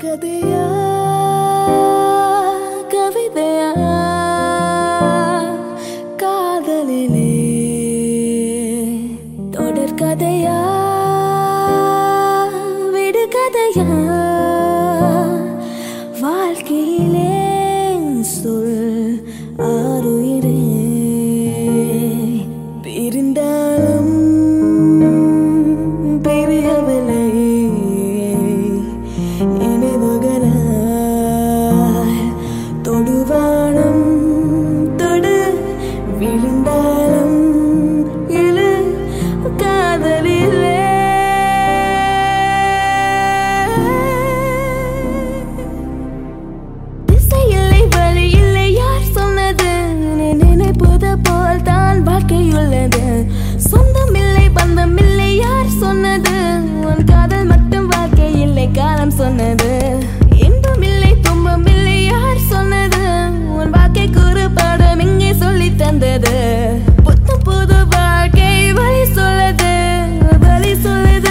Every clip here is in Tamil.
கதையா கவிதையா காதலிலே தொடர் கதையா விடுகதையா வாழ்க்கையிலே சொல் ஆறுயிரே பிரிந்தாலும் பெரியவளை நினைவுகளால் தொடுவானம் தொடு விழுந்தாலும் எழு காதலிலே திசையில்லை வழி இல்லை யார் சொன்னது நீ நினைப்பது போல் தான் வாழ்க்கையுள்ளது சொந்தமில்லை பந்தமில்லை யார் சொன்னது உன் காதல் மட்டும் வாழ்க்கை இல்லை காலம் சொன்னது இன்பமில்லை துன்பமில்லை யார் சொன்னது உன் வாழ்க்கை கூறு பாடம் இங்கே சொல்லி தந்தது புத்தம் புது வாழ்க்கை வழி சொல்லுது வழி சொல்லுது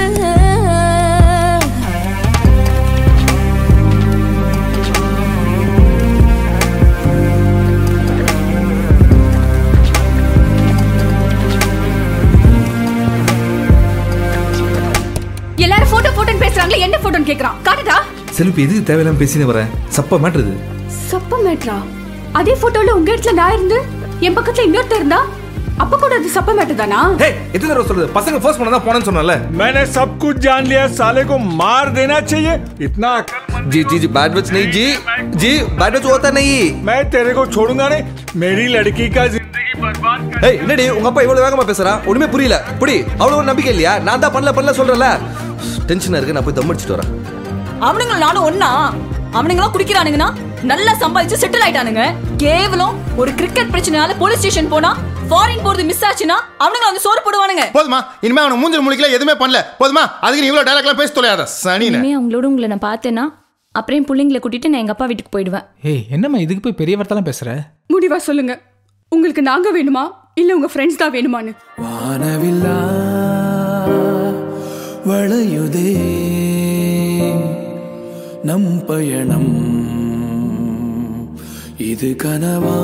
எல்லாரும் போட்டோ போட்டோன்னு பேசுறாங்களே என்ன போட்டோன்னு கேக்குறான் காட்டுடா செல்வி எதுக்கு தேவையில்லாம பேசினே வரேன் சப்பா மாட்டுறது சப்ப மேட்ரா அதே போட்டோல உங்க இடத்துல நான் இருந்து என் பக்கத்துல இன்னொருத்தர் இருந்தா அப்ப கூட அது சப்ப மேட்டர் தானா ஹே எத்தனை தடவை சொல்றது பசங்க ஃபோர்ஸ் பண்ண தான் போனேன்னு சொன்னல मैंने सब कुछ जान लिया साले को मार देना चाहिए इतना अक्ल मत- जी जी जी बैड वच नहीं जी जी बैड वच होता नहीं मैं तेरे को छोड़ूंगा नहीं मेरी लड़की का जिंदगी बर्बाद कर ஏய் என்னடி உங்க அப்பா இவ்வளவு வேகமா பேசுறான் ஒண்ணுமே புரியல புடி அவ்வளவு நம்பிக்கை இல்லையா நான் தான் பண்ணல பண்ணல சொல்றேன்ல டென்ஷனா இருக்கு நான் போய் தம் அடிச்சிட்டு வரேன் அவனுங்க நானும் ஒன்னா அவனுங்களாம் குடிக்கிறானுங்கன்னா நல்லா சம்பாதிச்சு செட்டில் ஆயிட்டானுங்க கேவலம் ஒரு கிரிக்கெட் பிரச்சனையால போலீஸ் ஸ்டேஷன் போனா ஃபாரின் போறது மிஸ் ஆச்சுன்னா அவனுங்க வந்து சோறு போடுவானுங்க போதுமா இனிமே அவனை மூஞ்சில் முழிக்கல எதுவுமே பண்ணல போதுமா அதுக்கு நீ இவ்வளவு டைலாக்லாம் பேச தொலையாத சனின இனிமே அவங்களோட உங்களை நான் பார்த்தேன்னா அப்புறம் என் பிள்ளைங்களை கூட்டிட்டு நான் எங்க அப்பா வீட்டுக்கு போயிடுவேன் ஏய் என்னம்மா இதுக்கு போய் பெரிய வார்த்தைலாம் பேசுற முடிவா சொல்லுங்க உங்களுக்கு நாங்க வேணுமா இல்ல உங்க ஃப்ரெண்ட்ஸ் தான் வேணுமான்னு வானவில்லா வளையுதே நம் பயணம் இது கனவா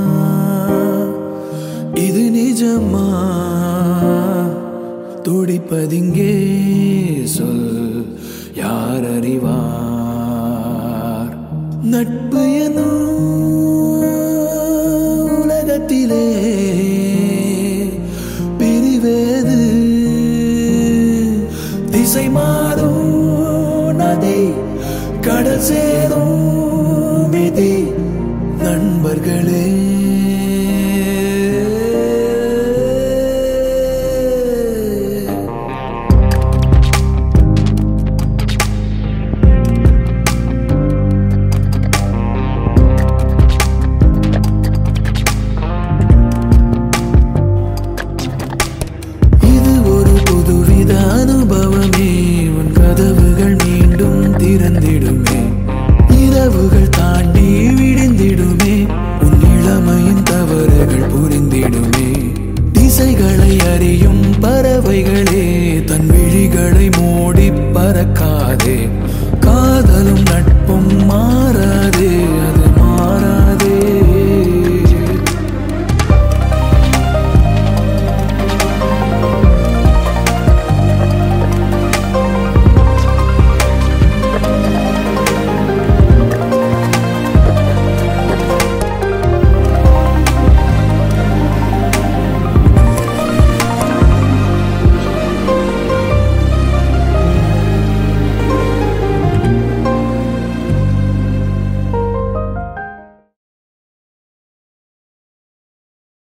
இது நிஜமா துடிப்பதிங்கே சொல் யார் அறிவார் நட்பு எனும்